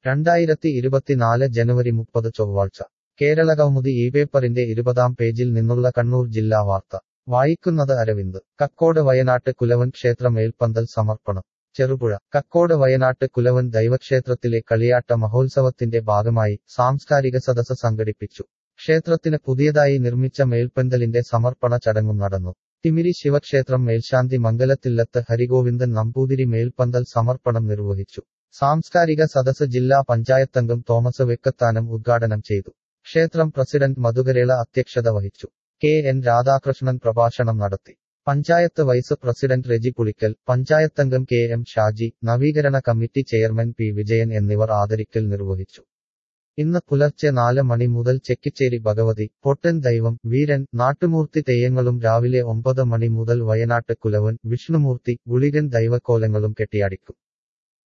രണ്ടായിരത്തി ഇരുപത്തിനാല് ജനുവരി മുപ്പത് ചൊവ്വാഴ്ച കേരള കൗമുദി ഈ പേപ്പറിന്റെ ഇരുപതാം പേജിൽ നിന്നുള്ള കണ്ണൂർ ജില്ലാ വാർത്ത വായിക്കുന്നത് അരവിന്ദ് കക്കോട് വയനാട്ട് കുലവൻ ക്ഷേത്ര മേൽപ്പന്തൽ സമർപ്പണം ചെറുപുഴ കക്കോട് വയനാട്ട് കുലവൻ ദൈവക്ഷേത്രത്തിലെ കളിയാട്ട മഹോത്സവത്തിന്റെ ഭാഗമായി സാംസ്കാരിക സദസ്സ് സംഘടിപ്പിച്ചു ക്ഷേത്രത്തിന് പുതിയതായി നിർമ്മിച്ച മേൽപ്പന്തലിന്റെ സമർപ്പണ ചടങ്ങും നടന്നു തിമിരി ശിവക്ഷേത്രം മേൽശാന്തി മംഗലത്തില്ലത്ത് ഹരിഗോവിന്ദൻ നമ്പൂതിരി മേൽപ്പന്തൽ സമർപ്പണം നിർവഹിച്ചു സാംസ്കാരിക സദസ്സ് ജില്ലാ പഞ്ചായത്തംഗം തോമസ് വെക്കത്താനം ഉദ്ഘാടനം ചെയ്തു ക്ഷേത്രം പ്രസിഡന്റ് മധുകരേള അധ്യക്ഷത വഹിച്ചു കെ എൻ രാധാകൃഷ്ണൻ പ്രഭാഷണം നടത്തി പഞ്ചായത്ത് വൈസ് പ്രസിഡന്റ് റെജി പുളിക്കൽ പഞ്ചായത്തംഗം കെ എം ഷാജി നവീകരണ കമ്മിറ്റി ചെയർമാൻ പി വിജയൻ എന്നിവർ ആദരിക്കൽ നിർവഹിച്ചു ഇന്ന് പുലർച്ചെ നാല് മണി മുതൽ ചെക്കിച്ചേരി ഭഗവതി പൊട്ടൻ ദൈവം വീരൻ നാട്ടുമൂർത്തി തെയ്യങ്ങളും രാവിലെ ഒമ്പത് മണി മുതൽ വയനാട്ട് കുലവൻ വിഷ്ണുമൂർത്തി ഗുളികൻ ദൈവക്കോലങ്ങളും കെട്ടിയാടിക്കും